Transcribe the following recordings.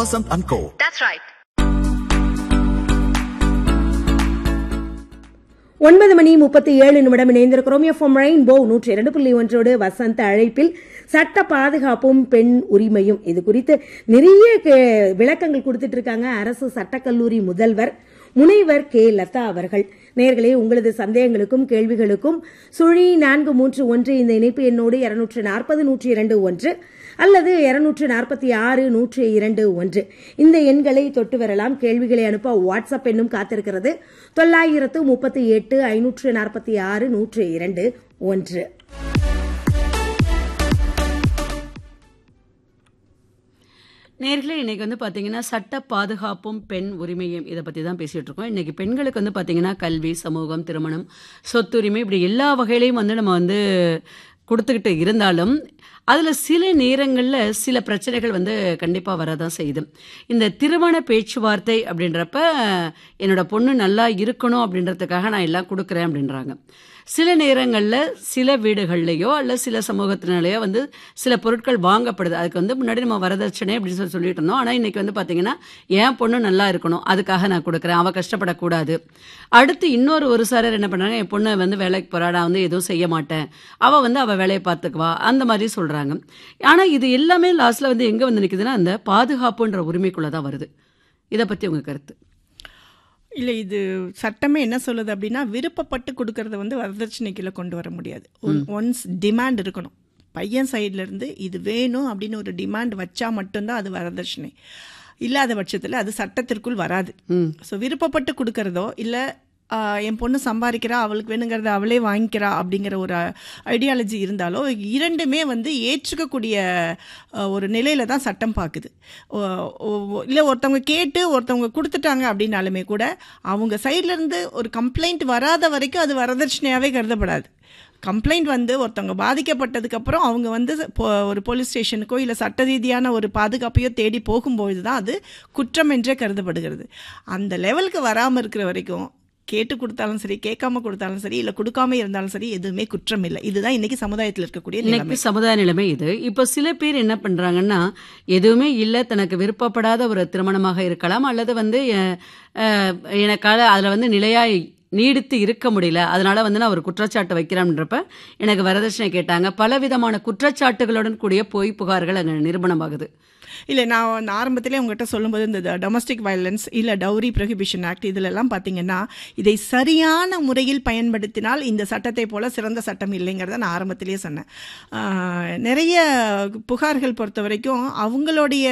Vasant and Co. That's right. ஒன்பது மணி முப்பத்தி ஏழு நிமிடம் இணைந்திருக்கிறோம் எஃப்எம் ரெயின்போ நூற்றி இரண்டு புள்ளி ஒன்றோடு வசந்த அழைப்பில் சட்ட பாதுகாப்பும் பெண் உரிமையும் இது குறித்து நிறைய கே- விளக்கங்கள் கொடுத்துட்டு இருக்காங்க அரசு சட்டக்கல்லூரி முதல்வர் முனைவர் கே லதா அவர்கள் நேர்களே உங்களது சந்தேகங்களுக்கும் கேள்விகளுக்கும் சுழி நான்கு மூன்று ஒன்று இந்த இணைப்பு எண்ணோடு இருநூற்று நாற்பது நூற்றி இரண்டு ஒன்று அல்லது இருநூற்று நாற்பத்தி ஆறு நூற்றி இரண்டு ஒன்று இந்த எண்களை தொட்டு வரலாம் கேள்விகளை அனுப்ப வாட்ஸ்அப் எண்ணும் காத்திருக்கிறது தொள்ளாயிரத்து முப்பத்தி எட்டு ஐநூற்று நாற்பத்தி ஆறு நூற்று இரண்டு ஒன்று நேர்களே இன்னைக்கு வந்து பார்த்தீங்கன்னா சட்ட பாதுகாப்பும் பெண் உரிமையும் இதை பற்றி தான் பேசிகிட்டு இருக்கோம் இன்னைக்கு பெண்களுக்கு வந்து பார்த்தீங்கன்னா கல்வி சமூகம் திருமணம் சொத்துரிமை இப்படி எல்லா வகையிலையும் வந்து நம்ம வந்து கொடுத்துக்கிட்டு இருந்தாலும் அதில் சில நேரங்களில் சில பிரச்சனைகள் வந்து கண்டிப்பாக வரதான் செய்யுது இந்த திருமண பேச்சுவார்த்தை அப்படின்றப்ப என்னோட பொண்ணு நல்லா இருக்கணும் அப்படின்றதுக்காக நான் எல்லாம் கொடுக்குறேன் அப்படின்றாங்க சில நேரங்களில் சில வீடுகள்லையோ அல்ல சில சமூகத்தினாலேயோ வந்து சில பொருட்கள் வாங்கப்படுது அதுக்கு வந்து முன்னாடி நம்ம வரதட்சணை அப்படின்னு சொல்லி சொல்லிட்டு இருந்தோம் ஆனால் இன்னைக்கு வந்து பார்த்தீங்கன்னா என் பொண்ணு நல்லா இருக்கணும் அதுக்காக நான் கொடுக்குறேன் அவள் கஷ்டப்படக்கூடாது அடுத்து இன்னொரு ஒரு சாரர் என்ன பண்ணுறாங்க என் பொண்ணு வந்து வேலைக்கு போறா நான் வந்து எதுவும் செய்ய மாட்டேன் அவள் வந்து அவள் வேலையை பார்த்துக்குவா அந்த மாதிரி சொல்கிறாங்க ஆனால் இது எல்லாமே லாஸ்ட்டில் வந்து எங்கே வந்து நிற்குதுன்னா அந்த பாதுகாப்புன்ற உரிமைக்குள்ளே தான் வருது இதை பற்றி உங்கள் கருத்து இல்லை இது சட்டமே என்ன சொல்லுது அப்படின்னா விருப்பப்பட்டு கொடுக்கறத வந்து வரதட்சணைக்குள்ள கொண்டு வர முடியாது ஒன்ஸ் டிமாண்ட் இருக்கணும் பையன் சைடுல இருந்து இது வேணும் அப்படின்னு ஒரு டிமாண்ட் வச்சா மட்டும்தான் அது வரதட்சணை இல்லாத பட்சத்தில் அது சட்டத்திற்குள் வராது ஸோ விருப்பப்பட்டு கொடுக்கறதோ இல்லை என் பொண்ணு சம்பாதிக்கிறா அவளுக்கு வேணுங்கிறத அவளே வாங்கிக்கிறா அப்படிங்கிற ஒரு ஐடியாலஜி இருந்தாலோ இரண்டுமே வந்து ஏற்றுக்கக்கூடிய அஹ், ஒரு நிலையில தான் சட்டம் பார்க்குது இல்லை ஒருத்தவங்க கேட்டு ஒருத்தவங்க கொடுத்துட்டாங்க அப்படின்னாலுமே கூட அவங்க சைட்ல இருந்து ஒரு கம்ப்ளைண்ட் வராத வரைக்கும் அது வரதட்சணையாகவே கருதப்படாது கம்ப்ளைண்ட் வந்து ஒருத்தவங்க பாதிக்கப்பட்டதுக்கு அப்புறம் அவங்க வந்து போ- ஒரு போலீஸ் ஸ்டேஷனுக்கோ இல்லை சட்ட ரீதியான ஒரு பாதுகாப்பையோ தேடி போகும்பொழுது தான் அது குற்றம் என்றே கருதப்படுகிறது அந்த லெவலுக்கு வராமல் இருக்கிற வரைக்கும் கேட்டு கொடுத்தாலும் சரி கேட்காம கொடுத்தாலும் சரி இல்லை கொடுக்காம இருந்தாலும் சரி எதுவுமே குற்றம் இல்லை இதுதான் இன்னைக்கு சமுதாயத்தில் இருக்கக்கூடிய நிலைமை இன்னைக்கு சமுதாய நிலைமை இது இப்போ சில பேர் என்ன பண்றாங்கன்னா எதுவுமே இல்லை தனக்கு விருப்பப்படாத ஒரு திருமணமாக இருக்கலாம் அல்லது வந்து அஹ், அஹ், எனக்கால அதில் வந்து நிலையாய் நீடித்து இருக்க முடியல அதனால வந்து நான் ஒரு குற்றச்சாட்டு வைக்கிறேன்றப்ப எனக்கு வரதட்சணை கேட்டாங்க பல விதமான குற்றச்சாட்டுகளுடன் கூடிய பொய் புகார்கள் அங்கே நிரூபணமாகுது இல்லை நான் வந்து ஆரம்பத்திலே உங்ககிட்ட சொல்லும்போது இந்த டொமஸ்டிக் வயலன்ஸ் இல்லை டவுரி ப்ரொஹிபிஷன் ஆக்ட் இதிலெல்லாம் பார்த்தீங்கன்னா இதை சரியான முறையில் பயன்படுத்தினால் இந்த சட்டத்தை போல சிறந்த சட்டம் இல்லைங்கிறத நான் ஆரம்பத்திலேயே சொன்னேன் ஆஹ், நிறைய புகார்கள் பொறுத்த வரைக்கும் அவங்களுடைய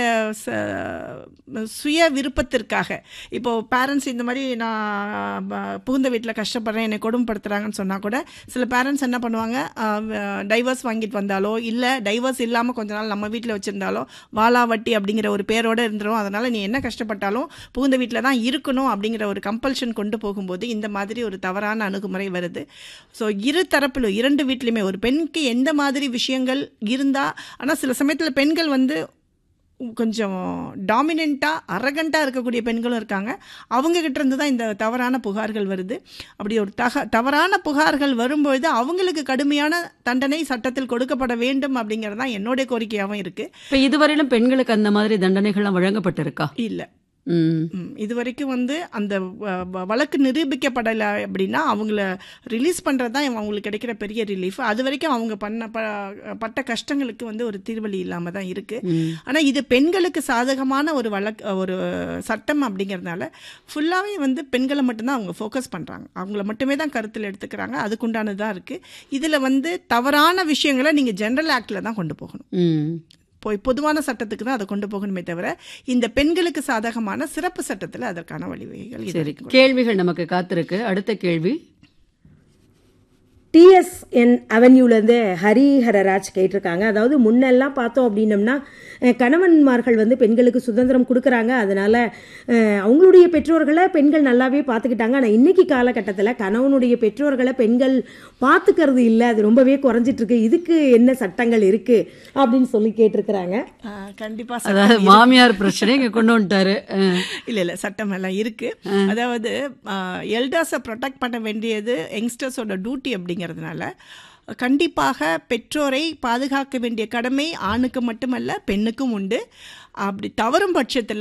ச- சுய விருப்பத்திற்காக இப்போ பேரண்ட்ஸ் இந்த மாதிரி நான் ப- புகுந்த வீட்டில் கஷ்டப்படுறேன் என்னை கொடுமைப்படுத்துறாங்கன்னு சொன்னால் கூட சில பேரண்ட்ஸ் என்ன பண்ணுவாங்க டைவர்ஸ் வாங்கிட்டு வந்தாலோ இல்லை டைவர்ஸ் இல்லாமல் கொஞ்ச நாள் நம்ம வீட்டில் வச்சுருந்தாலோ வாலா வட்டி அப்படிங்கிற ஒரு பேரோட இருந்துரும் அதனால் நீ என்ன கஷ்டப்பட்டாலும் புகுந்த வீட்டில் தான் இருக்கணும் அப்படிங்கிற ஒரு கம்பல்ஷன் கொண்டு போகும்போது இந்த மாதிரி ஒரு தவறான அணுகுமுறை வருது ஸோ இரு தரப்பிலும் இரண்டு வீட்லையுமே ஒரு பெண்ணுக்கு எந்த மாதிரி விஷயங்கள் இருந்தால் ஆனால் சில சமயத்தில் பெண்கள் வந்து கொஞ்சம் டாமினண்ட்டாக அரகண்ட்டாக இருக்கக்கூடிய பெண்களும் இருக்காங்க அவங்க கிட்ட இருந்து தான் இந்த தவறான புகார்கள் வருது அப்படி ஒரு தக தவறான புகார்கள் வரும்பொழுது அவங்களுக்கு கடுமையான தண்டனை சட்டத்தில் கொடுக்கப்பட வேண்டும் அப்படிங்கிறது தான் என்னுடைய கோரிக்கையாகவும் இருக்குது இப்போ இதுவரையிலும் பெண்களுக்கு அந்த மாதிரி தண்டனைகள்லாம் வழங்கப்பட்டிருக்கா இல்லை ம் ம், இது வரைக்கும் வந்து அந்த வ- வ- வழக்கு நிரூபிக்கப்படலை அப்படின்னா அவங்கள ரிலீஸ் பண்ணுறது தான் அவங்களுக்கு கிடைக்கிற பெரிய ரிலீஃப் அது வரைக்கும் அவங்க பண்ண ப- பட்ட கஷ்டங்களுக்கு வந்து ஒரு தீர்வழி இல்லாமல் தான் இருக்குது ஆனால் இது பெண்களுக்கு சாதகமான ஒரு வழக்கு ஒரு சட்டம் அப்படிங்கிறதுனால ஃபுல்லாகவே வந்து பெண்களை மட்டும்தான் அவங்க ஃபோக்கஸ் பண்ணுறாங்க அவங்கள மட்டுமே தான் கருத்தில் எடுத்துக்கிறாங்க அதுக்குண்டானதாக இருக்குது இதில் வந்து தவறான விஷயங்களை நீங்கள் ஜென்ரல் ஆக்டில் தான் கொண்டு போகணும் ம் போய் பொதுவான சட்டத்துக்கு தான் அதை கொண்டு போகணுமே தவிர இந்த பெண்களுக்கு சாதகமான சிறப்பு சட்டத்தில் அதற்கான வழிவகைகள் இது சரி வரைக்கும் கேள்விகள் நமக்கு காத்திருக்கு அடுத்த கேள்வி டிஎஸ்என் அவென்யூலேருந்து ஹரிஹரராஜ் கேட்டிருக்காங்க அதாவது முன்னெல்லாம் பார்த்தோம் அப்படின்னம்னா அஹ், கணவன்மார்கள் வந்து பெண்களுக்கு சுதந்திரம் கொடுக்குறாங்க அதனால அஹ், அவங்களுடைய பெற்றோர்களை பெண்கள் நல்லாவே பார்த்துக்கிட்டாங்க ஆனால் இன்னைக்கு காலகட்டத்தில் கணவனுடைய பெற்றோர்களை பெண்கள் பார்த்துக்கிறது இல்லை அது ரொம்பவே குறைஞ்சிட்டு இருக்கு இதுக்கு என்ன சட்டங்கள் இருக்கு அப்படின்னு சொல்லி கேட்டிருக்கிறாங்க கண்டிப்பாக அதாவது மாமியார் பிரச்சனை இங்க கொண்டு வந்துட்டாரு அஹ். இல்ல இல்ல சட்டம் எல்லாம் இருக்கு அதாவது எல்டர்ஸை ப்ரொடெக்ட் பண்ண வேண்டியது யங்ஸ்டர்ஸோட டியூட்டி அப்படிங்கிறதுனால கண்டிப்பாக பெற்றோரை பாதுகாக்க வேண்டிய கடமை ஆணுக்கு மட்டுமல்ல பெண்ணுக்கும் உண்டு அப்படி தவறும் பட்சத்தில்